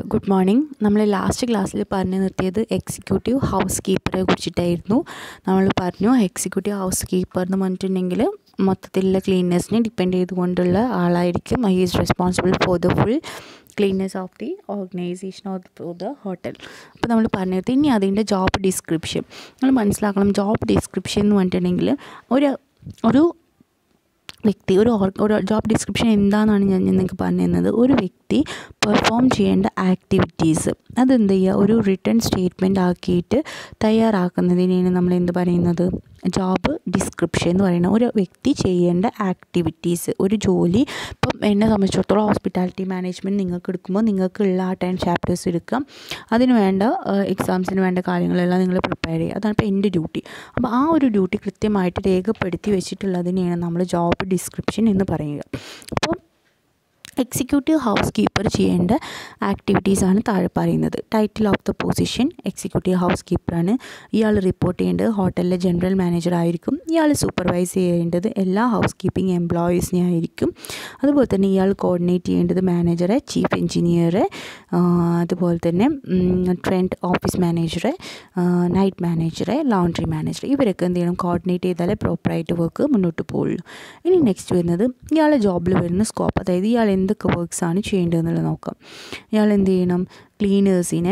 Good morning നമ്മൾ last ക്ലാസ്സിൽ പറഞ്ഞു നിർത്തിയത് എക്സിക്യൂട്ടീവ് ഹൗസ് കീപ്പറെ കുറിച്ചിട്ടായിരുന്നു നമ്മൾ പറഞ്ഞു എക്സിക്യൂട്ടീവ് ഹൗസ് കീപ്പർ എന്ന് പറഞ്ഞിട്ടുണ്ടെങ്കിൽ മൊത്തത്തിലുള്ള ക്ലീൻനെസ്സിനെ ഡിപ്പെൻഡ് ചെയ്തുകൊണ്ടുള്ള ആളായിരിക്കും he is responsible for the full cleanness of the organization of for the hotel അപ്പോൾ നമ്മൾ പറഞ്ഞത് ഇനി അതിൻ്റെ ജോബ് ഡിസ്ക്രിപ്ഷൻ നമ്മൾ മനസ്സിലാക്കണം ജോബ് ഡിസ്ക്രിപ്ഷൻ എന്ന് പറഞ്ഞിട്ടുണ്ടെങ്കിൽ ഒരു ഒരു വ്യക്തി ഒരു ഒരു ജോബ് ഡിസ്ക്രിപ്ഷൻ എന്താണെന്നാണ് ഞാൻ നിങ്ങൾക്ക് പറഞ്ഞു തന്നത് ഒരു വ്യക്തി പെർഫോം ചെയ്യേണ്ട ആക്ടിവിറ്റീസ് അതെന്ത് ചെയ്യുക ഒരു റിട്ടേൺ സ്റ്റേറ്റ്മെൻ്റ് ആക്കിയിട്ട് തയ്യാറാക്കുന്നതിനെയാണ് നമ്മൾ എന്ത് പറയുന്നത് ജോബ് ഡിസ്ക്രിപ്ഷൻ എന്ന് പറയുന്നത് ഒരു വ്യക്തി ചെയ്യേണ്ട ആക്ടിവിറ്റീസ് ഒരു ജോലി ഇപ്പം എന്നെ സംബന്ധിച്ചിടത്തോളം ഹോസ്പിറ്റാലിറ്റി മാനേജ്മെൻറ്റ് നിങ്ങൾക്ക് എടുക്കുമ്പോൾ നിങ്ങൾക്കുള്ള ആ ടെൻ ചാപ്റ്റേഴ്സ് എടുക്കാം അതിന് വേണ്ട എക്സാംസിന് വേണ്ട കാര്യങ്ങളെല്ലാം നിങ്ങൾ പ്രിപ്പയർ ചെയ്യുക അതാണ് ഇപ്പോൾ എൻ്റെ ഡ്യൂട്ടി അപ്പോൾ ആ ഒരു ഡ്യൂട്ടി കൃത്യമായിട്ട് രേഖപ്പെടുത്തി വെച്ചിട്ടുള്ളതിനെയാണ് നമ്മൾ ജോബ് ഡിസ്ക്രിപ്ഷൻ എന്ന് പറയുക അപ്പോൾ എക്സിക്യൂട്ടീവ് ഹൗസ് കീപ്പർ ചെയ്യേണ്ട ആക്ടിവിറ്റീസാണ് താഴെ പറയുന്നത് title of the position executive house കീപ്പറാണ് ഇയാൾ റിപ്പോർട്ട് ചെയ്യേണ്ടത് ഹോട്ടലിലെ ജനറൽ മാനേജർ ആയിരിക്കും ഇയാൾ സൂപ്പർവൈസ് ചെയ്യേണ്ടത് എല്ലാ ഹൗസ് കീപ്പിംഗ് എംപ്ലോയീസിനെ ആയിരിക്കും അതുപോലെ തന്നെ ഇയാൾ കോർഡിനേറ്റ് ചെയ്യേണ്ടത് മാനേജറെ ചീഫ് എഞ്ചിനീയറെ അതുപോലെ തന്നെ ട്രെൻഡ് ഓഫീസ് മാനേജറെ നൈറ്റ് മാനേജറെ ലോണ്ട്രി മാനേജർ ഇവരൊക്കെ എന്ത് ചെയ്യണം കോർഡിനേറ്റ് ചെയ്താലേ പ്രോപ്പറായിട്ട് വർക്ക് മുന്നോട്ട് പോകുള്ളൂ ഇനി നെക്സ്റ്റ് വരുന്നത് ഇയാളെ ജോബിൽ വരുന്ന സ്കോപ്പ് അതായത് ഇയാൾ എന്തൊക്കെ വർക്ക്സാണ് ചെയ്യേണ്ടതെന്നുള്ളത് നോക്കാം ഇയാൾ എന്ത് ചെയ്യണം ക്ലീനേഴ്സിനെ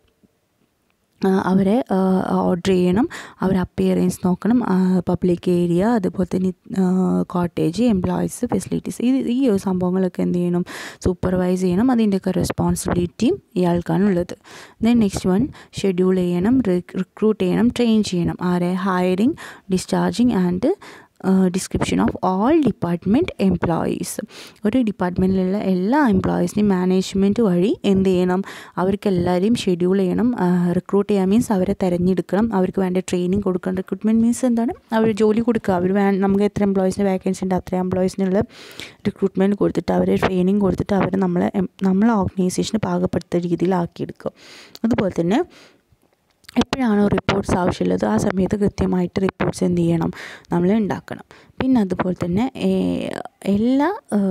അവരെ ഓർഡർ ചെയ്യണം അവരെ അപ്പിയറൻസ് നോക്കണം പബ്ലിക് ഏരിയ അതുപോലെ തന്നെ കോട്ടേജ് എംപ്ലോയീസ് ഫെസിലിറ്റീസ് ഇത് ഈ സംഭവങ്ങളൊക്കെ എന്ത് ചെയ്യണം സൂപ്പർവൈസ് ചെയ്യണം അതിൻ്റെയൊക്കെ റെസ്പോൺസിബിലിറ്റിയും ഇയാൾക്കാണുള്ളത് ദെൻ നെക്സ്റ്റ് വൺ ഷെഡ്യൂൾ ചെയ്യണം റിക്രൂട്ട് ചെയ്യണം ട്രെയിൻ ചെയ്യണം ആരെ hiring discharging and description of all department employees ഒരു ഡിപ്പാർട്ട്മെൻറ്റിലുള്ള എല്ലാ എംപ്ലോയീസിനെയും മാനേജ്മെൻറ്റ് വഴി എന്ത് ചെയ്യണം അവർക്ക് എല്ലാവരെയും ഷെഡ്യൂൾ ചെയ്യണം റിക്രൂട്ട് ചെയ്യാൻ മീൻസ് അവരെ തിരഞ്ഞെടുക്കണം അവർക്ക് വേണ്ട ട്രെയിനിങ് കൊടുക്കണം റിക്രൂട്ട്മെൻറ്റ് മീൻസ് എന്താണ് അവർ ജോലി കൊടുക്കുക അവർ വേ നമുക്ക് എത്ര എംപ്ലോയീസിന് വേക്കൻസി ഉണ്ട് അത്ര എംപ്ലോയീസിനുള്ള റിക്രൂട്ട്മെൻറ്റ് കൊടുത്തിട്ട് അവരെ ട്രെയിനിങ് കൊടുത്തിട്ട് അവരെ നമ്മളെ നമ്മളെ ഓർഗനൈസേഷന് പാകപ്പെടുത്ത രീതിയിലാക്കിയെടുക്കുക അതുപോലെ തന്നെ എപ്പോഴാണോ റിപ്പോർട്ട്സ് ആവശ്യമുള്ളത് ആ സമയത്ത് കൃത്യമായിട്ട് റിപ്പോർട്ട്സ് എന്ത് ചെയ്യണം നമ്മൾ ഉണ്ടാക്കണം പിന്നെ അതുപോലെ തന്നെ എല്ലാ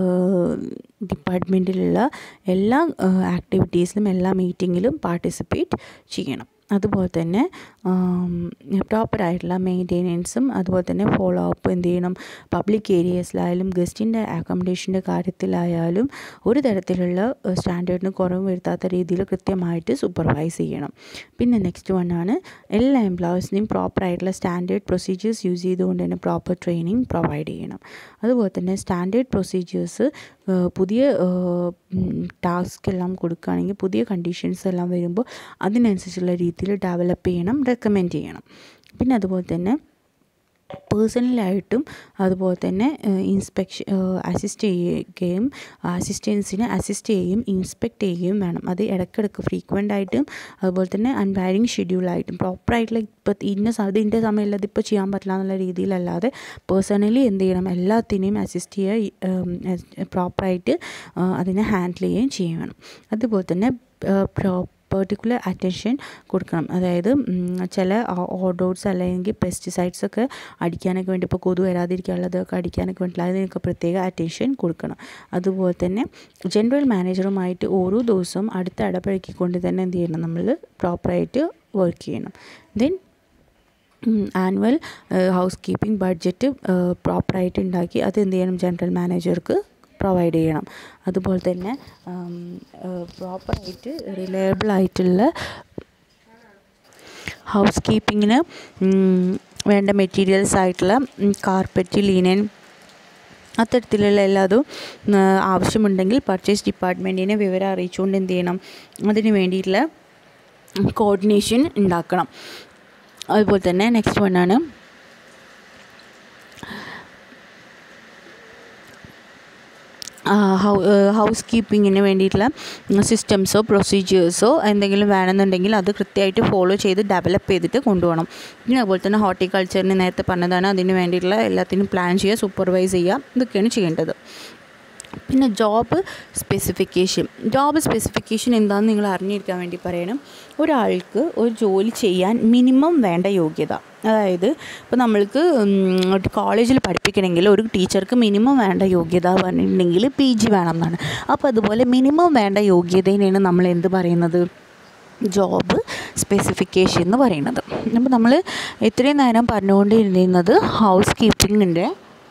ഡിപ്പാർട്ട്മെൻറ്റിലുള്ള എല്ലാ ആക്ടിവിറ്റീസിലും എല്ലാ മീറ്റിങ്ങിലും പാർട്ടിസിപ്പേറ്റ് ചെയ്യണം അതുപോലെ തന്നെ പ്രോപ്പറായിട്ടുള്ള മെയിൻ്റെനൻസും അതുപോലെ തന്നെ ഫോളോ അപ്പ് എന്ത് ചെയ്യണം പബ്ലിക് ഏരിയസിലായാലും ഗസ്റ്റിൻ്റെ അക്കോമഡേഷൻ്റെ കാര്യത്തിലായാലും ഒരു തരത്തിലുള്ള സ്റ്റാൻഡേർഡിന് കുറവ് വരുത്താത്ത രീതിയിൽ കൃത്യമായിട്ട് സൂപ്പർവൈസ് ചെയ്യണം പിന്നെ നെക്സ്റ്റ് വൺ ആണ് എല്ലാ എംപ്ലോയീസിനെയും പ്രോപ്പറായിട്ടുള്ള സ്റ്റാൻഡേർഡ് പ്രൊസീജിയേഴ്സ് യൂസ് ചെയ്തുകൊണ്ട് തന്നെ പ്രോപ്പർ ട്രെയിനിങ് പ്രൊവൈഡ് ചെയ്യണം അതുപോലെ തന്നെ സ്റ്റാൻഡേർഡ് പ്രൊസീജിയേഴ്സ് പുതിയ ടാസ്ക് എല്ലാം കൊടുക്കുകയാണെങ്കിൽ പുതിയ കണ്ടീഷൻസ് എല്ലാം വരുമ്പോൾ അതിനനുസരിച്ചുള്ള രീതിയിൽ ഡെവലപ്പ് ചെയ്യണം റെക്കമെൻഡ് ചെയ്യണം പിന്നെ അതുപോലെ തന്നെ പേഴ്സണലായിട്ടും അതുപോലെ തന്നെ ഇൻസ്പെക്ഷൻ അസിസ്റ്റ് ചെയ്യുകയും അസിസ്റ്റൻസിനെ അസിസ്റ്റ് ചെയ്യുകയും ഇൻസ്പെക്ട് ചെയ്യുകയും വേണം അത് ഇടയ്ക്കിടയ്ക്ക് ഫ്രീക്വൻ്റ് ആയിട്ടും അതുപോലെ തന്നെ അൺവാരിങ് ഷെഡ്യൂളായിട്ടും പ്രോപ്പറായിട്ടുള്ള ഇപ്പോൾ ഇന്ന സമയത്ത് ഇന്ന സമയമില്ല ഇതിപ്പോൾ ചെയ്യാൻ പറ്റില്ല എന്നുള്ള രീതിയിലല്ലാതെ പേഴ്സണലി എന്ത് ചെയ്യണം എല്ലാത്തിനെയും അസിസ്റ്റ് ചെയ്യുക പ്രോപ്പറായിട്ട് അതിനെ ഹാൻഡിൽ ചെയ്യുകയും ചെയ്യണം അതുപോലെ തന്നെ പ്രോ പെർട്ടിക്കുലർ അറ്റൻഷൻ കൊടുക്കണം അതായത് ചില ഓഡോട്സ് അല്ലെങ്കിൽ പെസ്റ്റിസൈഡ്സ് ഒക്കെ അടിക്കാനൊക്കെ വേണ്ടി ഇപ്പോൾ കൊതു വരാതിരിക്കാനുള്ളതൊക്കെ അടിക്കാനൊക്കെ വേണ്ടി അതിനൊക്കെ പ്രത്യേക അറ്റൻഷൻ കൊടുക്കണം അതുപോലെ തന്നെ ജനറൽ മാനേജറുമായിട്ട് ഓരോ ദിവസവും അടുത്ത് ഇടപഴകിക്കൊണ്ട് തന്നെ എന്ത് ചെയ്യണം നമ്മൾ പ്രോപ്പറായിട്ട് വർക്ക് ചെയ്യണം then annual house keeping budget പ്രോപ്പറായിട്ട് ഉണ്ടാക്കി അത് എന്ത് ചെയ്യണം ജനറൽ മാനേജർക്ക് പ്രൊവൈഡ് ചെയ്യണം അതുപോലെ തന്നെ പ്രോപ്പറായിട്ട് റിലയബിൾ ആയിട്ടുള്ള ഹൗസ് കീപ്പിങ്ങിന് വേണ്ട മെറ്റീരിയൽസ് ആയിട്ടുള്ള കാർപ്പറ്റ് ലീനൻ അത്തരത്തിലുള്ള എല്ലാതും ആവശ്യമുണ്ടെങ്കിൽ പർച്ചേസ് ഡിപ്പാർട്ട്മെൻറ്റിനെ വിവരം അറിയിച്ചുകൊണ്ട് എന്ത് ചെയ്യണം അതിന് വേണ്ടിയിട്ടുള്ള കോർഡിനേഷൻ ഉണ്ടാക്കണം അതുപോലെ തന്നെ നെക്സ്റ്റ് വണ്ണാണ് ഹൗസ് കീപ്പിങ്ങിന് വേണ്ടിയിട്ടുള്ള സിസ്റ്റംസോ പ്രൊസീജിയേഴ്സോ എന്തെങ്കിലും വേണമെന്നുണ്ടെങ്കിൽ അത് കൃത്യമായിട്ട് ഫോളോ ചെയ്ത് ഡെവലപ്പ് ചെയ്തിട്ട് കൊണ്ടുപോകണം പിന്നെ അതുപോലെ തന്നെ ഹോർട്ടിക്കൾച്ചറിന് നേരത്തെ പറഞ്ഞതാണ് അതിന് വേണ്ടിയിട്ടുള്ള എല്ലാത്തിനും പ്ലാൻ ചെയ്യുക സൂപ്പർവൈസ് ചെയ്യുക ഇതൊക്കെയാണ് ചെയ്യേണ്ടത് പിന്നെ ജോബ് സ്പെസിഫിക്കേഷൻ ജോബ് സ്പെസിഫിക്കേഷൻ എന്താണെന്ന് നിങ്ങൾ അറിഞ്ഞിരിക്കാൻ വേണ്ടി പറയണം ഒരാൾക്ക് ഒരു ജോലി ചെയ്യാൻ മിനിമം വേണ്ട യോഗ്യത അതായത് ഇപ്പോൾ നമ്മൾക്ക് കോളേജിൽ പഠിപ്പിക്കണമെങ്കിൽ ഒരു ടീച്ചർക്ക് മിനിമം വേണ്ട യോഗ്യത പറഞ്ഞിട്ടുണ്ടെങ്കിൽ പി ജി വേണം എന്നാണ് അപ്പോൾ അതുപോലെ മിനിമം വേണ്ട യോഗ്യതേനെയാണ് നമ്മൾ എന്ത് പറയുന്നത് ജോബ് സ്പെസിഫിക്കേഷൻ എന്ന് പറയുന്നത് അപ്പോൾ നമ്മൾ ഇത്രയും നേരം പറഞ്ഞുകൊണ്ടിരുന്നത് ഹൗസ് കീപ്പിങ്ങിൻ്റെ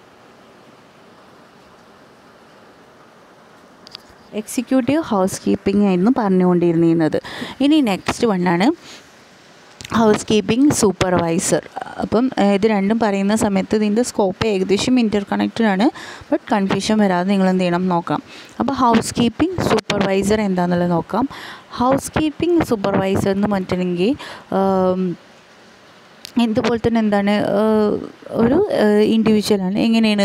എക്സിക്യൂട്ടീവ് ഹൗസ് കീപ്പിംഗ് ആയിരുന്നു പറഞ്ഞുകൊണ്ടിരുന്നത് ഇനി നെക്സ്റ്റ് വണ്ണാണ് ഹൗസ് കീപ്പിംഗ് സൂപ്പർവൈസർ അപ്പം ഇത് രണ്ടും പറയുന്ന സമയത്ത് ഇതിൻ്റെ സ്കോപ്പ് ഏകദേശം ഇൻ്റർ കണക്റ്റഡ് ആണ് ബട്ട് കൺഫ്യൂഷൻ വരാതെ നിങ്ങൾ എന്ത് ചെയ്യണം നോക്കാം അപ്പോൾ ഹൗസ് കീപ്പിംഗ് സൂപ്പർവൈസർ എന്താണെന്നുള്ളത് നോക്കാം ഹൗസ് കീപ്പിംഗ് സൂപ്പർവൈസർ എന്ന് പറഞ്ഞിട്ടുണ്ടെങ്കിൽ ഇതുപോലെ തന്നെ എന്താണ് ഒരു ഇൻഡിവിജ്വലാണ് എങ്ങനെയാണ്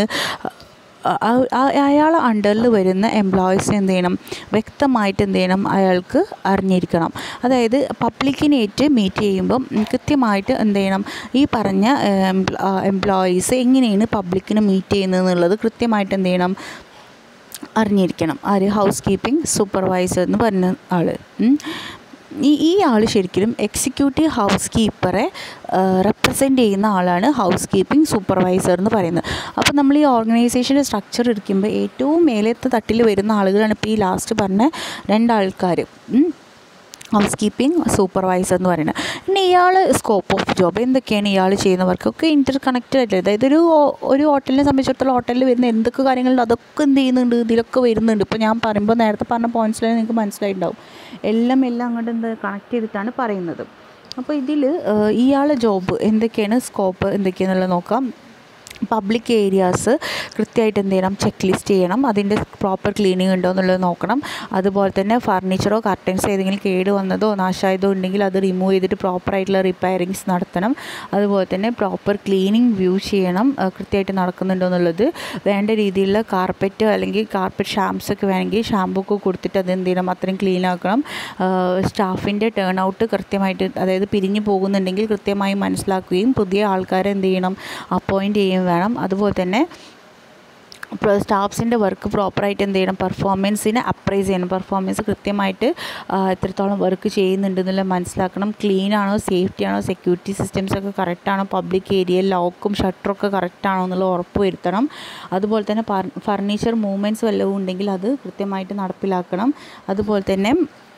അയാൾ അണ്ടറിൽ വരുന്ന എംപ്ലോയീസിന് എന്ത് ചെയ്യണം വ്യക്തമായിട്ട് എന്ത് ചെയ്യണം അയാൾക്ക് അറിഞ്ഞിരിക്കണം അതായത് പബ്ലിക്കിനേറ്റ് മീറ്റ് ചെയ്യുമ്പം കൃത്യമായിട്ട് എന്ത് ചെയ്യണം ഈ പറഞ്ഞ എംപ്ലോയീസ് എങ്ങനെയാണ് പബ്ലിക്കിന് മീറ്റ് ചെയ്യുന്നത് എന്നുള്ളത് കൃത്യമായിട്ട് എന്ത് ചെയ്യണം അറിഞ്ഞിരിക്കണം ആര് ഹൗസ് കീപ്പിംഗ് സൂപ്പർവൈസർ എന്ന് പറഞ്ഞ ആൾ ഈ ഈ ആൾ ശരിക്കും എക്സിക്യൂട്ടീവ് ഹൗസ് കീപ്പറെ റെപ്രസെൻ്റ് ചെയ്യുന്ന ആളാണ് ഹൗസ് കീപ്പിംഗ് സൂപ്പർവൈസർ എന്ന് പറയുന്നത് അപ്പോൾ നമ്മൾ ഈ ഓർഗനൈസേഷൻ്റെ സ്ട്രക്ചർ എടുക്കുമ്പോൾ ഏറ്റവും മേലത്തെ തട്ടിൽ വരുന്ന ആളുകളാണ് ഇപ്പോൾ ഈ ലാസ്റ്റ് പറഞ്ഞ രണ്ടാൾക്കാർ ഹൗസ് കീപ്പിംഗ് സൂപ്പർവൈസർ എന്ന് പറയുന്നത് പിന്നെ ഇയാൾ സ്കോപ്പ് ഓഫ് ജോബ് എന്തൊക്കെയാണ് ഇയാൾ ചെയ്യുന്ന വർക്കൊക്കെ ഇൻ്റർ കണക്റ്റഡ് ആയിട്ട് അതായത് ഒരു ഒരു ഹോട്ടലിനെ സംബന്ധിച്ചിടത്തോളം ഹോട്ടലിൽ വരുന്ന എന്തൊക്കെ കാര്യങ്ങളുണ്ട് അതൊക്കെ എന്ത് ചെയ്യുന്നുണ്ട് ഇതിലൊക്കെ വരുന്നുണ്ട് ഇപ്പോൾ ഞാൻ പറയുമ്പോൾ നേരത്തെ പറഞ്ഞ പോയിൻറ്റ്സിൽ നിങ്ങൾക്ക് മനസ്സിലായിട്ടുണ്ടാവും എല്ലാം എല്ലാം അങ്ങോട്ട് എന്ത് കണക്ട് ചെയ്തിട്ടാണ് പറയുന്നത് അപ്പോൾ ഇതിൽ ഇയാളെ ജോബ് എന്തൊക്കെയാണ് സ്കോപ്പ് എന്തൊക്കെയാണെന്നുള്ളത് നോക്കാം പബ്ലിക് ഏരിയാസ് കൃത്യമായിട്ട് എന്ത് ചെയ്യണം ചെക്ക് ലിസ്റ്റ് ചെയ്യണം അതിൻ്റെ പ്രോപ്പർ ക്ലീനിങ് ഉണ്ടോ എന്നുള്ളത് നോക്കണം അതുപോലെ തന്നെ ഫർണിച്ചറോ കർട്ടൻസോ ഏതെങ്കിലും കേട് വന്നതോ നാശമായതോ ഉണ്ടെങ്കിൽ അത് റിമൂവ് ചെയ്തിട്ട് പ്രോപ്പറായിട്ടുള്ള റിപ്പയറിങ്സ് നടത്തണം അതുപോലെ തന്നെ പ്രോപ്പർ ക്ലീനിങ് വ്യൂ ചെയ്യണം കൃത്യമായിട്ട് നടക്കുന്നുണ്ടോ എന്നുള്ളത് വേണ്ട രീതിയിലുള്ള കാർപ്പറ്റ് അല്ലെങ്കിൽ കാർപ്പറ്റ് ഷാംപ്സ് ഒക്കെ വേണമെങ്കിൽ ഷാമ്പൂ ഒക്കെ കൊടുത്തിട്ട് അത് എന്ത് ചെയ്യണം അത്രയും ക്ലീൻ ആക്കണം സ്റ്റാഫിൻ്റെ ടേൺ ഔട്ട് കൃത്യമായിട്ട് അതായത് പിരിഞ്ഞു പോകുന്നുണ്ടെങ്കിൽ കൃത്യമായി മനസ്സിലാക്കുകയും പുതിയ ആൾക്കാരെ എന്ത് ചെയ്യണം അപ്പോയിൻറ്റ് ചെയ്യുകയും വേണം അതുപോലെ തന്നെ സ്റ്റാഫ്സിൻ്റെ വർക്ക് പ്രോപ്പറായിട്ട് എന്ത് ചെയ്യണം പെർഫോമൻസിനെ അപ്രൈസ് ചെയ്യണം പെർഫോമൻസ് കൃത്യമായിട്ട് എത്രത്തോളം വർക്ക് ചെയ്യുന്നുണ്ട് എന്നുള്ളത് മനസ്സിലാക്കണം ക്ലീൻ ആണോ സേഫ്റ്റി ആണോ സെക്യൂരിറ്റി സിസ്റ്റംസ് ഒക്കെ കറക്റ്റ് ആണോ പബ്ലിക് ഏരിയയിൽ ലോക്കും ഷട്ടറൊക്കെ കറക്റ്റ് ആണോ എന്നുള്ളത് ഉറപ്പ് വരുത്തണം അതുപോലെ തന്നെ ഫർണിച്ചർ മൂവ്മെൻറ്റ്സ് വല്ലതും ഉണ്ടെങ്കിൽ അത് കൃത്യമായിട്ട് നടപ്പിലാക്കണം അതുപോലെ തന്നെ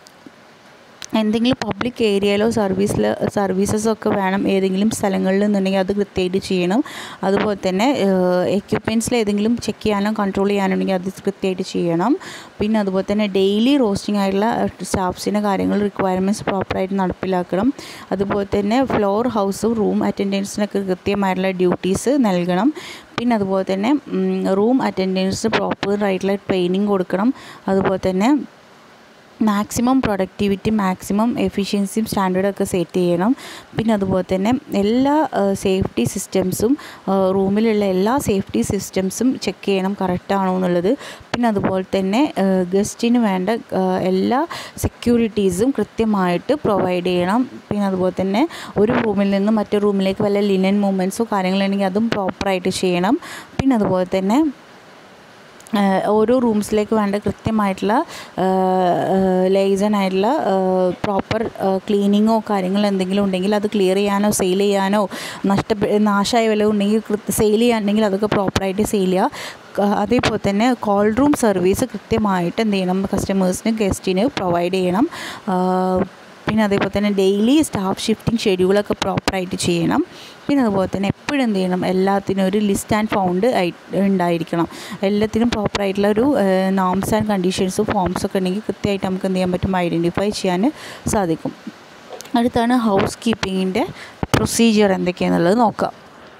എന്തെങ്കിലും പബ്ലിക് ഏരിയയിലോ സർവീസിൽ സർവീസസൊക്കെ വേണം ഏതെങ്കിലും സ്ഥലങ്ങളിൽ നിന്നുണ്ടെങ്കിൽ അത് കൃത്യമായിട്ട് ചെയ്യണം അതുപോലെ തന്നെ എക്യുപ്മെൻറ്റ്സിൽ ഏതെങ്കിലും ചെക്ക് ചെയ്യാനോ കൺട്രോൾ ചെയ്യാനുണ്ടെങ്കിൽ അത് കൃത്യമായിട്ട് ചെയ്യണം പിന്നെ അതുപോലെ തന്നെ ഡെയിലി റോസ്റ്റിംഗ് ആയിട്ടുള്ള സ്റ്റാഫ്സിൻ്റെ കാര്യങ്ങൾ റിക്വയർമെൻറ്റ്സ് പ്രോപ്പറായിട്ട് നടപ്പിലാക്കണം അതുപോലെ തന്നെ ഫ്ലോർ ഹൗസും റൂം അറ്റൻഡൻസിനൊക്കെ കൃത്യമായിട്ടുള്ള ഡ്യൂട്ടീസ് നൽകണം പിന്നെ അതുപോലെ തന്നെ റൂം അറ്റൻഡൻസ് പ്രോപ്പറായിട്ടുള്ള ട്രെയിനിങ് കൊടുക്കണം അതുപോലെ തന്നെ മാക്സിമം പ്രൊഡക്ടിവിറ്റി മാക്സിമം എഫിഷ്യൻസിയും സ്റ്റാൻഡേർഡൊക്കെ സെറ്റ് ചെയ്യണം പിന്നെ അതുപോലെ തന്നെ എല്ലാ സേഫ്റ്റി സിസ്റ്റംസും റൂമിലുള്ള എല്ലാ സേഫ്റ്റി സിസ്റ്റംസും ചെക്ക് ചെയ്യണം കറക്റ്റാണോ എന്നുള്ളത് പിന്നെ അതുപോലെ തന്നെ ഗസ്റ്റിന് വേണ്ട എല്ലാ സെക്യൂരിറ്റീസും കൃത്യമായിട്ട് പ്രൊവൈഡ് ചെയ്യണം പിന്നെ അതുപോലെ തന്നെ ഒരു റൂമിൽ നിന്ന് മറ്റൊരു റൂമിലേക്ക് വല്ല ലിനൻ മൂവ്മെൻറ്റ്സോ കാര്യങ്ങളുണ്ടെങ്കിൽ അതും പ്രോപ്പറായിട്ട് ചെയ്യണം പിന്നെ അതുപോലെ തന്നെ ഓരോ റൂംസിലേക്ക് വേണ്ട കൃത്യമായിട്ടുള്ള ലേസൺ ആയിട്ടുള്ള പ്രോപ്പർ ക്ലീനിങ്ങോ കാര്യങ്ങൾ എന്തെങ്കിലും ഉണ്ടെങ്കിൽ അത് ക്ലിയർ ചെയ്യാനോ സെയിൽ ചെയ്യാനോ നഷ്ടപ്പെ നാശമായ വല്ലതും ഉണ്ടെങ്കിൽ സെയിൽ ചെയ്യാനുണ്ടെങ്കിൽ അതൊക്കെ പ്രോപ്പറായിട്ട് സെയിൽ ചെയ്യുക അതേപോലെ തന്നെ കോൾ റൂം സർവീസ് കൃത്യമായിട്ട് എന്ത് ചെയ്യണം കസ്റ്റമേഴ്സിന് ഗസ്റ്റിന് പ്രൊവൈഡ് ചെയ്യണം പിന്നെ അതേപോലെ തന്നെ ഡെയിലി സ്റ്റാഫ് ഷിഫ്റ്റിംഗ് ഷെഡ്യൂളൊക്കെ പ്രോപ്പറായിട്ട് ചെയ്യണം പിന്നെ അതുപോലെ തന്നെ എപ്പോഴും എന്ത് ചെയ്യണം എല്ലാത്തിനും ഒരു ലിസ്റ്റ് ആൻഡ് ഫൗണ്ട് ആയി ഉണ്ടായിരിക്കണം എല്ലാത്തിനും പ്രോപ്പറായിട്ടുള്ള ഒരു നോംസ് ആൻഡ് കണ്ടീഷൻസും ഫോംസ് ഒക്കെ ഉണ്ടെങ്കിൽ കൃത്യമായിട്ട് നമുക്ക് എന്ത് ചെയ്യാൻ പറ്റും ഐഡൻറ്റിഫൈ ചെയ്യാൻ സാധിക്കും അടുത്താണ് ഹൗസ് കീപ്പിങ്ങിൻ്റെ പ്രൊസീജിയർ എന്തൊക്കെയാണെന്നുള്ളത് നോക്കാം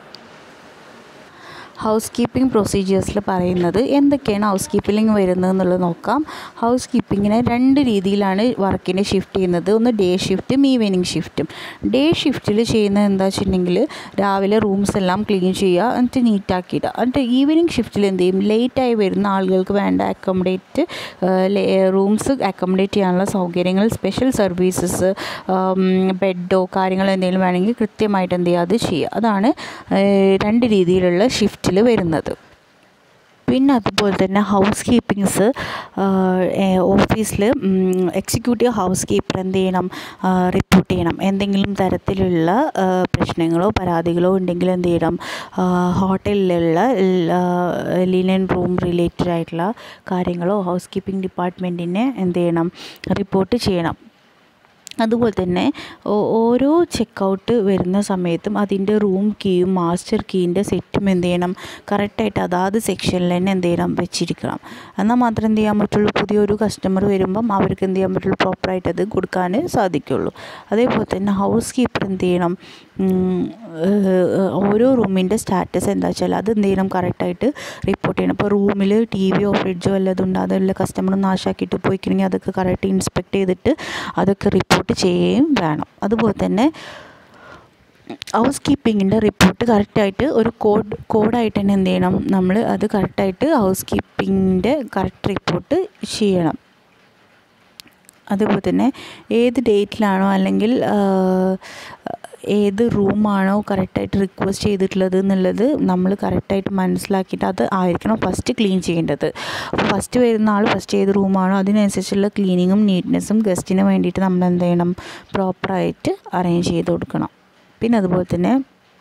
ഹൗസ് കീപ്പിംഗ് പ്രൊസീജിയേഴ്സിൽ പറയുന്നത് എന്തൊക്കെയാണ് ഹൗസ് കീപ്പിംഗ് വരുന്നത് എന്നുള്ളത് നോക്കാം ഹൗസ് കീപ്പിങ്ങിനെ രണ്ട് രീതിയിലാണ് വർക്കിനെ ഷിഫ്റ്റ് ചെയ്യുന്നത് ഒന്ന് ഡേ ഷിഫ്റ്റും ഈവനിങ് ഷിഫ്റ്റും ഡേ ഷിഫ്റ്റിൽ ചെയ്യുന്നത് എന്താ വെച്ചിട്ടുണ്ടെങ്കിൽ രാവിലെ റൂംസ് എല്ലാം ക്ലീൻ ചെയ്യുക എന്നിട്ട് നീറ്റാക്കിയിടുക എന്നിട്ട് ഈവനിങ് ഷിഫ്റ്റിൽ എന്ത് ചെയ്യും ലേറ്റായി വരുന്ന ആളുകൾക്ക് വേണ്ട അക്കോമഡേറ്റ് റൂംസ് അക്കോമഡേറ്റ് ചെയ്യാനുള്ള സൗകര്യങ്ങൾ സ്പെഷ്യൽ സർവീസസ് ബെഡോ കാര്യങ്ങൾ എന്തെങ്കിലും വേണമെങ്കിൽ കൃത്യമായിട്ട് എന്ത് ചെയ്യുക അത് ചെയ്യുക അതാണ് രണ്ട് രീതിയിലുള്ള ഷിഫ്റ്റ് വരുന്നത് പിന്നെ അതുപോലെ തന്നെ ഹൗസ് കീപ്പിങ്സ് ഓഫീസിൽ എക്സിക്യൂട്ടീവ് ഹൗസ് കീപ്പർ എന്ത് ചെയ്യണം റിപ്പോർട്ട് ചെയ്യണം എന്തെങ്കിലും തരത്തിലുള്ള ആ, പ്രശ്നങ്ങളോ പരാതികളോ ഉണ്ടെങ്കിൽ എന്ത് ചെയ്യണം ആ, ഹോട്ടലിലുള്ള ലിനൻ റൂം റിലേറ്റഡ് ആയിട്ടുള്ള കാര്യങ്ങളോ ഹൗസ് കീപ്പിംഗ് ഡിപ്പാർട്ട്മെൻറ്റിനെ എന്ത് ചെയ്യണം റിപ്പോർട്ട് ചെയ്യണം അതുപോലെ തന്നെ ഓ- ഓരോ ചെക്കൗട്ട് വരുന്ന സമയത്തും അതിൻ്റെ റൂം കീയും മാസ്റ്റർ കീൻ്റെ സെറ്റും എന്ത് ചെയ്യണം കറക്റ്റായിട്ട് അതാത് സെക്ഷനിൽ തന്നെ എന്ത് ചെയ്യണം വെച്ചിരിക്കണം എന്നാൽ മാത്രം എന്ത് ചെയ്യാൻ പറ്റുള്ളൂ പുതിയൊരു കസ്റ്റമർ വരുമ്പം അവർക്ക് എന്ത് ചെയ്യാൻ പറ്റുള്ളൂ പ്രോപ്പറായിട്ട് അത് കൊടുക്കാൻ സാധിക്കുള്ളൂ അതേപോലെ തന്നെ ഹൗസ് കീപ്പർ എന്ത് ചെയ്യണം ഉം, ഏഹ്, ഓരോ റൂമിൻ്റെ സ്റ്റാറ്റസ് എന്താ വെച്ചാൽ അത് എന്ത് ചെയ്യണം കറക്റ്റായിട്ട് റിപ്പോർട്ട് ചെയ്യണം ഇപ്പോൾ റൂമിൽ ടി വിയോ ഫ്രിഡ്ജോ വല്ലതും ഉണ്ട് അതെല്ലാം കസ്റ്റമർ നാശാക്കിയിട്ട് പോയിക്കണമെങ്കിൽ അതൊക്കെ കറക്റ്റ് ഇൻസ്പെക്ട് ചെയ്തിട്ട് അതൊക്കെ റിപ്പോർട്ട് ചെയ്യുകയും വേണം അതുപോലെ തന്നെ ഹൗസ് കീപ്പിങ്ങിൻ്റെ റിപ്പോർട്ട് കറക്റ്റായിട്ട് ഒരു കോഡ് കോഡായിട്ട് തന്നെ എന്ത് ചെയ്യണം നമ്മൾ അത് കറക്റ്റായിട്ട് ഹൗസ് കീപ്പിങ്ങിൻ്റെ കറക്റ്റ് റിപ്പോർട്ട് ചെയ്യണം അതുപോലെ തന്നെ ഏത് ഡേറ്റിലാണോ അല്ലെങ്കിൽ ആ, ഏത് റൂമാണോ കറക്റ്റായിട്ട് റിക്വസ്റ്റ് ചെയ്തിട്ടുള്ളത് എന്നുള്ളത് നമ്മൾ കറക്റ്റായിട്ട് മനസ്സിലാക്കിയിട്ട് അത് ആയിരിക്കണം ഫസ്റ്റ് ക്ലീൻ ചെയ്യേണ്ടത് അപ്പോൾ ഫസ്റ്റ് വരുന്ന ആൾ ഫസ്റ്റ് ഏത് റൂമാണോ അതിനനുസരിച്ചുള്ള ക്ലീനിങ്ങും നീറ്റ്നെസ്സും ഗസ്റ്റിന് വേണ്ടിയിട്ട് നമ്മൾ എന്ത് ചെയ്യണം പ്രോപ്പറായിട്ട് അറേഞ്ച് ചെയ്ത് കൊടുക്കണം പിന്നെ അതുപോലെ തന്നെ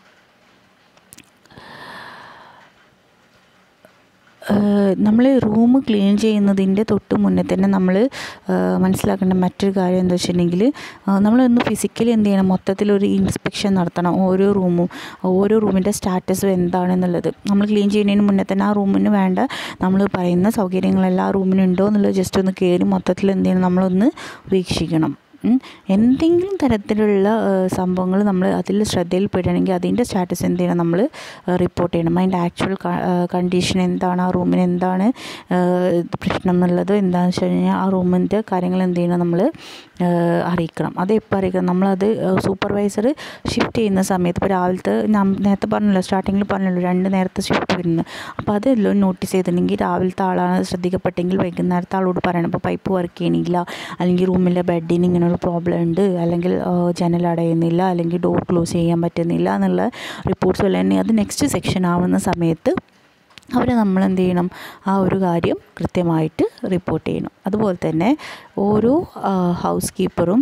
നമ്മൾ റൂം ക്ലീൻ ചെയ്യുന്നതിൻ്റെ തൊട്ട് മുന്നേ തന്നെ നമ്മൾ മനസ്സിലാക്കേണ്ട മറ്റൊരു കാര്യം എന്താ വെച്ചിട്ടുണ്ടെങ്കിൽ നമ്മളൊന്ന് ഫിസിക്കലി എന്ത് ചെയ്യണം മൊത്തത്തിലൊരു ഇൻസ്പെക്ഷൻ നടത്തണം ഓരോ റൂമും ഓരോ റൂമിൻ്റെ സ്റ്റാറ്റസും എന്താണെന്നുള്ളത് നമ്മൾ ക്ലീൻ ചെയ്യുന്നതിന് മുന്നേ തന്നെ ആ റൂമിന് വേണ്ട നമ്മൾ പറയുന്ന സൗകര്യങ്ങളെല്ലാം ആ റൂമിന് ഉണ്ടോ എന്നുള്ളത് ജസ്റ്റ് ഒന്ന് കയറി മൊത്തത്തിൽ എന്ത് ചെയ്യണം നമ്മളൊന്ന് വീക്ഷിക്കണം ഉം. എന്തെങ്കിലും തരത്തിലുള്ള സംഭവങ്ങൾ നമ്മൾ അതിൽ ശ്രദ്ധയിൽപ്പെടുകയാണെങ്കിൽ അതിൻ്റെ സ്റ്റാറ്റസ് എന്ത് ചെയ്യണം നമ്മൾ റിപ്പോർട്ട് ചെയ്യണം അതിൻ്റെ ആക്ച്വൽ കണ്ടീഷൻ എന്താണ് ആ റൂമിന് എന്താണ് ഏഹ്, പ്രശ്നം എന്നുള്ളത് എന്താണെന്ന് വെച്ച് കഴിഞ്ഞാൽ ആ റൂമിൻ്റെ കാര്യങ്ങൾ എന്ത് ചെയ്യണം നമ്മൾ അറിയിക്കണം അത് എപ്പോൾ അറിയിക്കണം നമ്മളത് സൂപ്പർവൈസർ ഷിഫ്റ്റ് ചെയ്യുന്ന സമയത്ത് ഇപ്പോൾ രാവിലത്തെ നം- നേരത്തെ പറഞ്ഞല്ലോ സ്റ്റാർട്ടിങ്ങിൽ പറഞ്ഞല്ലോ രണ്ട് നേരത്തെ ഷിഫ്റ്റ് വരുന്നത് അപ്പോൾ അതെല്ലാം നോട്ടീസ് ചെയ്തിട്ടുണ്ടെങ്കിൽ രാവിലത്തെ ആളാണ് ശ്രദ്ധിക്കപ്പെട്ടെങ്കിൽ വൈകുന്നേരത്തെ ആളോട് പറയണം ഇപ്പോൾ പൈപ്പ് വർക്ക് ചെയ്യണില്ല അല്ലെങ്കിൽ റൂമിലെ ബെഡിന് ഇങ്ങനെയുള്ള പ്രോബ്ലം ഉണ്ട് അല്ലെങ്കിൽ ആ, ജനൽ അടയുന്നില്ല അല്ലെങ്കിൽ ഡോർ ക്ലോസ് ചെയ്യാൻ പറ്റുന്നില്ല എന്നുള്ള റിപ്പോർട്ട്സ് എല്ലാം തന്നെ അത് നെക്സ്റ്റ് സെക്ഷൻ ആവുന്ന സമയത്ത് അവരെ നമ്മൾ എന്ത് ചെയ്യണം ആ ഒരു കാര്യം കൃത്യമായിട്ട് റിപ്പോർട്ട് ചെയ്യണം അതുപോലെ തന്നെ ഓരോ ഹൗസ് കീപ്പറും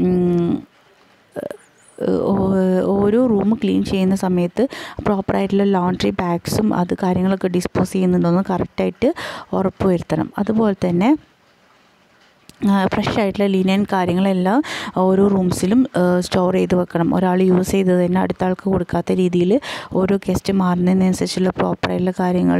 ഓരോ റൂം ക്ലീൻ ചെയ്യുന്ന സമയത്ത് പ്രോപ്പറായിട്ടുള്ള ലോണ്ട്രി ബാഗ്സും അത് കാര്യങ്ങളൊക്കെ ഡിസ്പോസ് ചെയ്യുന്നുണ്ടോയെന്ന് കറക്റ്റായിട്ട് ഉറപ്പ് വരുത്തണം അതുപോലെ തന്നെ ഫ്രഷ് ആയിട്ടുള്ള ലിനൻ കാര്യങ്ങളെല്ലാം ഓരോ റൂംസിലും സ്റ്റോർ ചെയ്ത് വെക്കണം ഒരാൾ യൂസ് ചെയ്തത് തന്നെ അടുത്ത ആൾക്ക് കൊടുക്കാത്ത രീതിയിൽ ഓരോ ഗസ്റ്റ് മാറുന്നതിനനുസരിച്ചുള്ള പ്രോപ്പറായിട്ടുള്ള കാര്യങ്ങൾ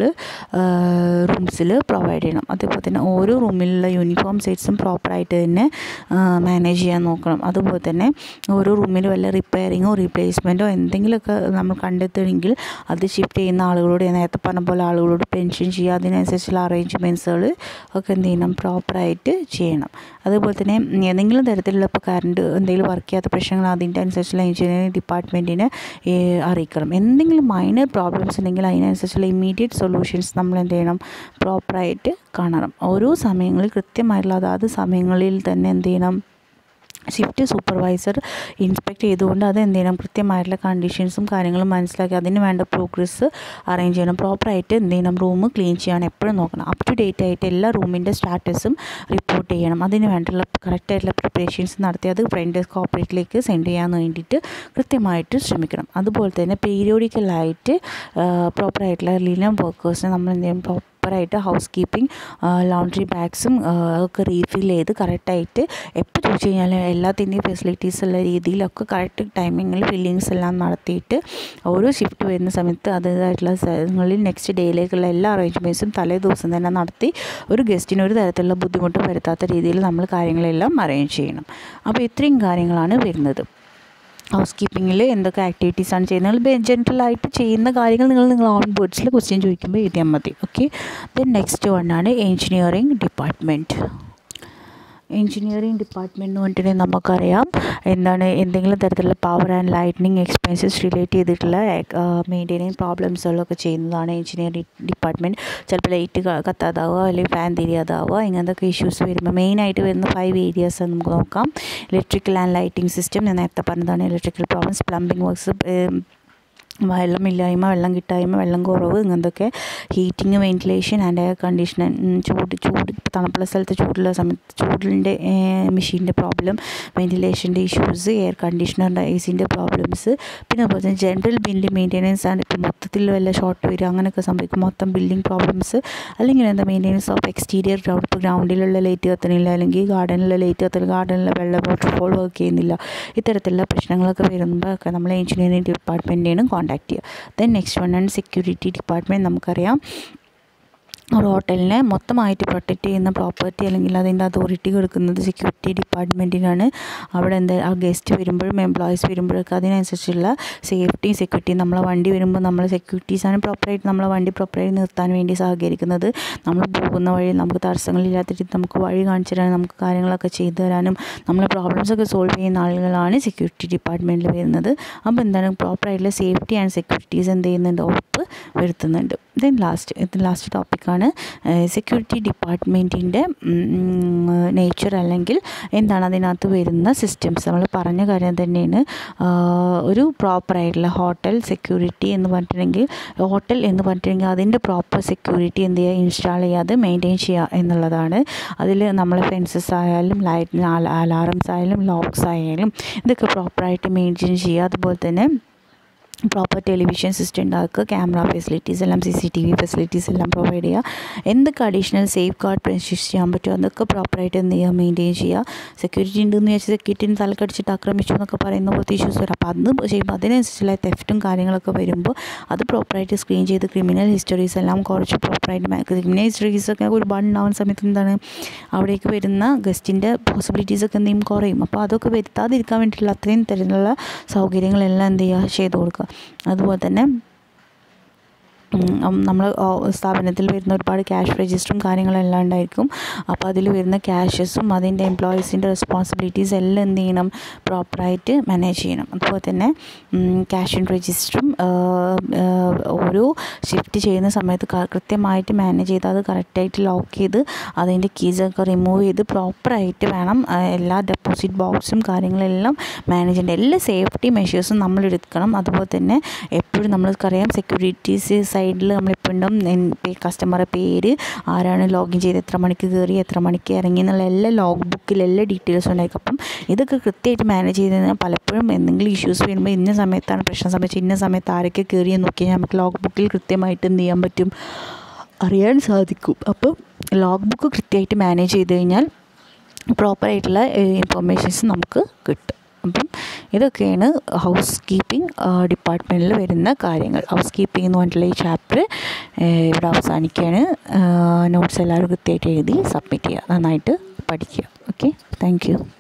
റൂംസിൽ പ്രൊവൈഡ് ചെയ്യണം അതേപോലെ തന്നെ ഓരോ റൂമിലുള്ള യൂണിഫോം സെറ്റ്സും പ്രോപ്പറായിട്ട് തന്നെ മാനേജ് ചെയ്യാൻ നോക്കണം അതുപോലെ തന്നെ ഓരോ റൂമിൽ വല്ല റിപ്പയറിങ്ങോ റീപ്ലേസ്മെൻറ്റോ എന്തെങ്കിലുമൊക്കെ നമ്മൾ കണ്ടെത്തുകയാണെങ്കിൽ അത് ഷിഫ്റ്റ് ചെയ്യുന്ന ആളുകളോട് ഞാൻ നേരത്തെ പറഞ്ഞ പോലെ ആളുകളോട് പെൻഷൻ ചെയ്യുക അതിനനുസരിച്ചുള്ള അറേഞ്ച്മെൻറ്റ്സുകൾ ഒക്കെ എന്ത് ചെയ്യണം പ്രോപ്പറായിട്ട് ചെയ്യണം അതുപോലെ തന്നെ ഏതെങ്കിലും തരത്തിലുള്ള ഇപ്പോൾ കറണ്ട് എന്തെങ്കിലും വർക്ക് ചെയ്യാത്ത പ്രശ്നങ്ങൾ അതിൻ്റെ അനുസരിച്ചുള്ള എഞ്ചിനീയറിംഗ് ഡിപ്പാർട്ട്മെൻറ്റിനെ അറിയിക്കണം എന്തെങ്കിലും മൈനർ പ്രോബ്ലംസ് ഉണ്ടെങ്കിൽ അതിനനുസരിച്ചുള്ള ഇമ്മീഡിയറ്റ് സൊല്യൂഷൻസ് നമ്മൾ എന്ത് ചെയ്യണം പ്രോപ്പറായിട്ട് കാണണം ഓരോ സമയങ്ങളിൽ കൃത്യമായിട്ടുള്ള അതാത് സമയങ്ങളിൽ തന്നെ എന്ത് ചെയ്യണം ഷിഫ്റ്റ് സൂപ്പർവൈസർ ഇൻസ്പെക്ട് ചെയ്തുകൊണ്ട് അത് എന്ത് ചെയ്യണം കൃത്യമായിട്ടുള്ള കണ്ടീഷൻസും കാര്യങ്ങളും മനസ്സിലാക്കി അതിന് വേണ്ട പ്രോഗ്രസ് അറേഞ്ച് ചെയ്യണം പ്രോപ്പറായിട്ട് എന്ത് ചെയ്യണം റൂം ക്ലീൻ ചെയ്യാൻ എപ്പോഴും നോക്കണം അപ് ടു ഡേറ്റ് ആയിട്ട് എല്ലാ റൂമിൻ്റെ സ്റ്റാറ്റസും റിപ്പോർട്ട് ചെയ്യണം അതിന് വേണ്ടിയുള്ള കറക്റ്റായിട്ടുള്ള പ്രിപ്പറേഷൻസ് നടത്തി അത് ഫ്രണ്ട് ഡെസ്ക് കോപ്പറേറ്റിലേക്ക് സെൻഡ് ചെയ്യാൻ വേണ്ടിയിട്ട് കൃത്യമായിട്ട് ശ്രമിക്കണം അതുപോലെ തന്നെ പീരിയോഡിക്കലായിട്ട് പ്രോപ്പറായിട്ടുള്ള ലീനം വർക്കേഴ്സിനെ നമ്മൾ എന്ത് ചെയ്യണം പ്രോപ്പറായിട്ട് ഹൗസ് കീപ്പിംഗ് ലോണ്ട്രി ബാഗ്സും ഒക്കെ റീഫിൽ ചെയ്ത് കറക്റ്റായിട്ട് എപ്പോൾ ചോദിച്ചു കഴിഞ്ഞാൽ എല്ലാത്തിൻ്റെയും ഫെസിലിറ്റീസ് ഉള്ള രീതിയിലൊക്കെ കറക്റ്റ് ടൈമിങ്ങിൽ ഫില്ലിങ്സ് എല്ലാം നടത്തിയിട്ട് ഓരോ ഷിഫ്റ്റ് വരുന്ന സമയത്ത് അതേതായിട്ടുള്ള സ്ഥലങ്ങളിൽ നെക്സ്റ്റ് ഡേയിലേക്കുള്ള എല്ലാ അറേഞ്ച്മെൻറ്റ്സും തലേ ദിവസം തന്നെ നടത്തി ഒരു ഗസ്റ്റിന് ഒരു തരത്തിലുള്ള ബുദ്ധിമുട്ടും വരുത്താത്ത രീതിയിൽ നമ്മൾ കാര്യങ്ങളെല്ലാം അറേഞ്ച് ചെയ്യണം അപ്പോൾ ഇത്രയും കാര്യങ്ങളാണ് വരുന്നത് ഹൗസ് കീപ്പിങ്ങിൽ എന്തൊക്കെ ആക്ടിവിറ്റീസാണ് ചെയ്യുന്നത് നിങ്ങൾ ജനറലായിട്ട് ചെയ്യുന്ന കാര്യങ്ങൾ നിങ്ങൾ നിങ്ങൾ ഓൺ ബേർഡ്സിൽ ക്വസ്റ്റ്യൻ ചോദിക്കുമ്പോൾ എഴുതിയാൽ മതി ഓക്കെ ദെൻ നെക്സ്റ്റ് വണ്ണാണ് എഞ്ചിനീയറിംഗ് ഡിപ്പാർട്ട്മെൻറ്റ് എഞ്ചിനീയറിംഗ് ഡിപ്പാർട്ട്മെൻറ്റ് എന്ന് പറഞ്ഞിട്ടുണ്ടെങ്കിൽ നമുക്കറിയാം എന്താണ് എന്തെങ്കിലും തരത്തിലുള്ള power and lightning expenses relate ചെയ്തിട്ടുള്ള മെയിൻറ്റെയിനിങ് പ്രോബ്ലംസുകളൊക്കെ ചെയ്യുന്നതാണ് എഞ്ചിനീയറിംഗ് ഡിപ്പാർട്ട്മെൻറ്റ് ചിലപ്പോൾ ലൈറ്റ് കത്താതാവുക അല്ലെങ്കിൽ ഫാൻ തിരിയാതാവുക ഇങ്ങനത്തെ ഇഷ്യൂസ് വരുമ്പോൾ മെയിനായിട്ട് വരുന്ന ഫൈവ് ഏരിയാസ് നമുക്ക് നോക്കാം ഇലക്ട്രിക്കൽ ആൻഡ് ലൈറ്റിംഗ് സിസ്റ്റം ഞാൻ നേരത്തെ പറഞ്ഞതാണ് ഇലക്ട്രിക്കൽ പ്രോബ്ലംസ് പ്ലംബിംഗ് വർക്ക്സ് വെള്ളമില്ലായ്മ വെള്ളം കിട്ടായ്മ വെള്ളം കുറവ് ഇങ്ങനത്തൊക്കെ heating ventilation and air conditioner ചൂട് ചൂട് തണുപ്പുള്ള സ്ഥലത്ത് ചൂടുള്ള സമയത്ത് ചൂടിൻ്റെ മെഷീൻ്റെ പ്രോബ്ലം വെൻറ്റിലേഷൻ്റെ ഇഷ്യൂസ് എയർ കണ്ടീഷണറിൻ്റെ എ സിൻ്റെ പ്രോബ്ലംസ് പിന്നെ അതുപോലെ തന്നെ ജനറൽ ബിൽഡിംഗ് മെയിൻ്റെനൻസ് ആണ് ഇപ്പോൾ മൊത്തത്തിൽ വല്ല ഷോർട്ട് വരിക അങ്ങനെയൊക്കെ സംഭവിക്കും മൊത്തം ബിൽഡിംഗ് പ്രോബ്ലംസ് അല്ലെങ്കിൽ എന്താ മെയിൻ്റെനൻസ് ഓഫ് എക്സ്റ്റീരിയർ ഗ്രൗണ്ട് ഇപ്പോൾ ഗ്രൗണ്ടിലുള്ള ലൈറ്റ് കത്തണില്ല അല്ലെങ്കിൽ ഗാർഡനിലെ ലൈറ്റ് കത്തണില്ല ഗാർഡനിലെ വെള്ളം വാട്ടർഫോൾ വർക്ക് ചെയ്യുന്നില്ല ഇത്തരത്തിലുള്ള പ്രശ്നങ്ങളൊക്കെ വരുമ്പോഴൊക്കെ നമ്മൾ എഞ്ചിനീയറിംഗ് ഡിപ്പാർട്ട്മെൻറ്റിനെയാണ് കോൺടാക്ട് ചെയ്യുക ദെൻ നെക്സ്റ്റ് വൺ ആണ് സെക്യൂരിറ്റി ഡിപ്പാർട്ട്മെൻറ്റ് നമുക്കറിയാം ഒരു ഹോട്ടലിനെ മൊത്തമായിട്ട് പ്രൊട്ടക്റ്റ് ചെയ്യുന്ന പ്രോപ്പർട്ടി അല്ലെങ്കിൽ അതിൻ്റെ അതോറിറ്റി കൊടുക്കുന്നത് സെക്യൂരിറ്റി ഡിപ്പാർട്ട്മെൻറ്റിനാണ് അവിടെ എന്താ ആ ഗസ്റ്റ് വരുമ്പോഴും എംപ്ലോയീസ് വരുമ്പോഴൊക്കെ അതിനനുസരിച്ചുള്ള സേഫ്റ്റി സെക്യൂരിറ്റി നമ്മളെ വണ്ടി വരുമ്പോൾ നമ്മൾ സെക്യൂരിറ്റീസാണ് പ്രോപ്പറായിട്ട് നമ്മളെ വണ്ടി പ്രോപ്പറായിട്ട് നിർത്താൻ വേണ്ടി സഹകരിക്കുന്നത് നമ്മൾ പോകുന്ന വഴി നമുക്ക് തടസ്സങ്ങളില്ലാത്ത രീതിയിൽ നമുക്ക് വഴി കാണിച്ചു തരാനും നമുക്ക് കാര്യങ്ങളൊക്കെ ചെയ്തു തരാനും നമ്മളെ പ്രോബ്ലംസൊക്കെ സോൾവ് ചെയ്യുന്ന ആളുകളാണ് സെക്യൂരിറ്റി ഡിപ്പാർട്ട്മെൻറ്റിൽ വരുന്നത് അപ്പോൾ എന്താണ് പ്രോപ്പറായിട്ടുള്ള സേഫ്റ്റി ആൻഡ് സെക്യൂരിറ്റീസ് എന്ത് ചെയ്യുന്നുണ്ട് ഉറപ്പ് വരുത്തുന്നുണ്ട് ദെൻ ലാസ്റ്റ് ഇത് ലാസ്റ്റ് ടോപ്പിക്കാണ് സെക്യൂരിറ്റി ഡിപ്പാർട്ട്മെൻറ്റിൻ്റെ നേച്ചർ അല്ലെങ്കിൽ എന്താണ് അതിനകത്ത് വരുന്ന സിസ്റ്റംസ് നമ്മൾ പറഞ്ഞ കാര്യം തന്നെയാണ് ഒരു പ്രോപ്പറായിട്ടുള്ള ഹോട്ടൽ സെക്യൂരിറ്റി എന്ന് പറഞ്ഞിട്ടുണ്ടെങ്കിൽ ഹോട്ടൽ എന്ന് പറഞ്ഞിട്ടുണ്ടെങ്കിൽ അതിൻ്റെ പ്രോപ്പർ സെക്യൂരിറ്റി എന്ത് ചെയ്യുക ഇൻസ്റ്റാൾ ചെയ്യാതെ മെയിൻറ്റെയിൻ ചെയ്യുക എന്നുള്ളതാണ് അതിൽ നമ്മളെ ഫെൻസസ് ആയാലും ലൈറ്റ് അലാറംസ് ആയാലും ലോക്സ് ആയാലും ഇതൊക്കെ പ്രോപ്പറായിട്ട് മെയിൻറ്റെയിൻ ചെയ്യുക അതുപോലെ തന്നെ പ്രോപ്പർ ടെലിവിഷൻ സിസ്റ്റം ഉണ്ടാക്കുക ക്യാമറ ഫെസിലിറ്റീസ് എല്ലാം C C T V facilities എല്ലാം പ്രൊവൈഡ് ചെയ്യുക എന്തൊക്കെ അഡീഷണൽ സേഫ് ഗാർഡ് പ്രിൻസിസ് ചെയ്യാൻ പറ്റുമോ അതൊക്കെ പ്രോപ്പറായിട്ട് എന്ത് ചെയ്യുക മെയിൻറ്റെയിൻ ചെയ്യുക സെക്യൂരിറ്റി ഉണ്ടെന്ന് വെച്ചാൽ സെക്യൂരിറ്റിന് തലക്കടിച്ചിട്ട് ആക്രമിച്ചു എന്നൊക്കെ പറയുന്ന പോലത്തെ ഇഷ്യൂസ് വരും അപ്പോൾ അത് ചെയ്യുമ്പോൾ അതിനനുസരിച്ചുള്ള തെഫ്റ്റും കാര്യങ്ങളൊക്കെ വരുമ്പോൾ അത് പ്രോപ്പറായിട്ട് സ്ക്രീൻ ചെയ്ത് ക്രിമിനൽ ഹിസ്റ്ററീസ് എല്ലാം കുറച്ച് പ്രോപ്പറായിട്ട് ക്രിമിനൽ ഹിസ്റ്ററീസ് ഒക്കെ ഒരുപാട് ഉണ്ടാകുന്ന സമയത്ത് എന്താണ് അവിടേക്ക് വരുന്ന ഗസ്റ്റിൻ്റെ പോസിബിലിറ്റീസ് ഒക്കെ എന്തെങ്കിലും കുറയും അപ്പോൾ അതൊക്കെ വരുത്താതിരിക്കാൻ വേണ്ടിയിട്ടുള്ള അത്രയും തരത്തിലുള്ള സൗകര്യങ്ങളെല്ലാം എന്ത് ചെയ്യുക ചെയ്ത് കൊടുക്കുക അതുപോലെ തന്നെ നമ്മൾ സ്ഥാപനത്തിൽ വരുന്ന ഒരുപാട് ക്യാഷ് രജിസ്റ്ററും കാര്യങ്ങളെല്ലാം ഉണ്ടായിരിക്കും അപ്പോൾ അതിൽ വരുന്ന ക്യാഷസും അതിൻ്റെ എംപ്ലോയീസിൻ്റെ റെസ്പോൺസിബിലിറ്റീസ് എല്ലാം എന്ത് ചെയ്യണം പ്രോപ്പറായിട്ട് മാനേജ് ചെയ്യണം അതുപോലെ തന്നെ ക്യാഷ് ഇൻ രജിസ്റ്ററും ഓരോ ഷിഫ്റ്റ് ചെയ്യുന്ന സമയത്ത് കൃത്യമായിട്ട് മാനേജ് ചെയ്ത് അത് കറക്റ്റായിട്ട് ലോക്ക് ചെയ്ത് അതിൻ്റെ കീസൊക്കെ റിമൂവ് ചെയ്ത് പ്രോപ്പറായിട്ട് വേണം എല്ലാ ഡെപ്പോസിറ്റ് ബോക്സും കാര്യങ്ങളെല്ലാം മാനേജ് ചെയ്യേണ്ടത് എല്ലാ സേഫ്റ്റി മെഷേഴ്സും നമ്മൾ എടുക്കണം അതുപോലെ തന്നെ എപ്പോഴും നമ്മൾക്കറിയാം സെക്യൂരിറ്റീസ് സൈഡിൽ നമ്മളിപ്പോൾ ഉണ്ടാവും കസ്റ്റമറെ പേര് ആരാണ് ലോഗിൻ ചെയ്ത് എത്ര മണിക്ക് കയറി എത്ര മണിക്ക് ഇറങ്ങി എന്നുള്ള എല്ലാ ലോഗ് ബുക്കിൽ എല്ലാ ഡീറ്റെയിൽസും ഉണ്ടായിരിക്കും അപ്പം ഇതൊക്കെ കൃത്യമായിട്ട് മാനേജ് ചെയ്ത് പലപ്പോഴും എന്തെങ്കിലും ഇഷ്യൂസ് വരുമ്പോൾ ഇന്ന സമയത്താണ് പ്രശ്നം സംഭവിച്ചത് ഇന്ന സമയത്ത് ആരൊക്കെ കയറിയെന്ന് നോക്കിയാൽ നമുക്ക് ലോഗ് ബുക്കിൽ കൃത്യമായിട്ട് എന്ത് ചെയ്യാൻ പറ്റും അറിയാൻ സാധിക്കും അപ്പോൾ ലോഗ് ബുക്ക് കൃത്യമായിട്ട് മാനേജ് ചെയ്ത് കഴിഞ്ഞാൽ പ്രോപ്പറായിട്ടുള്ള ഇൻഫർമേഷൻസ് നമുക്ക് കിട്ടും അപ്പം ഇതൊക്കെയാണ് ഹൗസ് കീപ്പിംഗ് ഡിപ്പാർട്ട്മെൻറ്റിൽ വരുന്ന കാര്യങ്ങൾ ഹൗസ് കീപ്പിംഗ് എന്ന് പറഞ്ഞിട്ടുള്ള ഈ ചാപ്റ്റർ ഇവിടെ അവസാനിക്കുകയാണ് നോട്ട്സ് എല്ലാവരും കൃത്യമായിട്ട് എഴുതി സബ്മിറ്റ് ചെയ്യുക നന്നായിട്ട് പഠിക്കുക ഓക്കെ താങ്ക് യു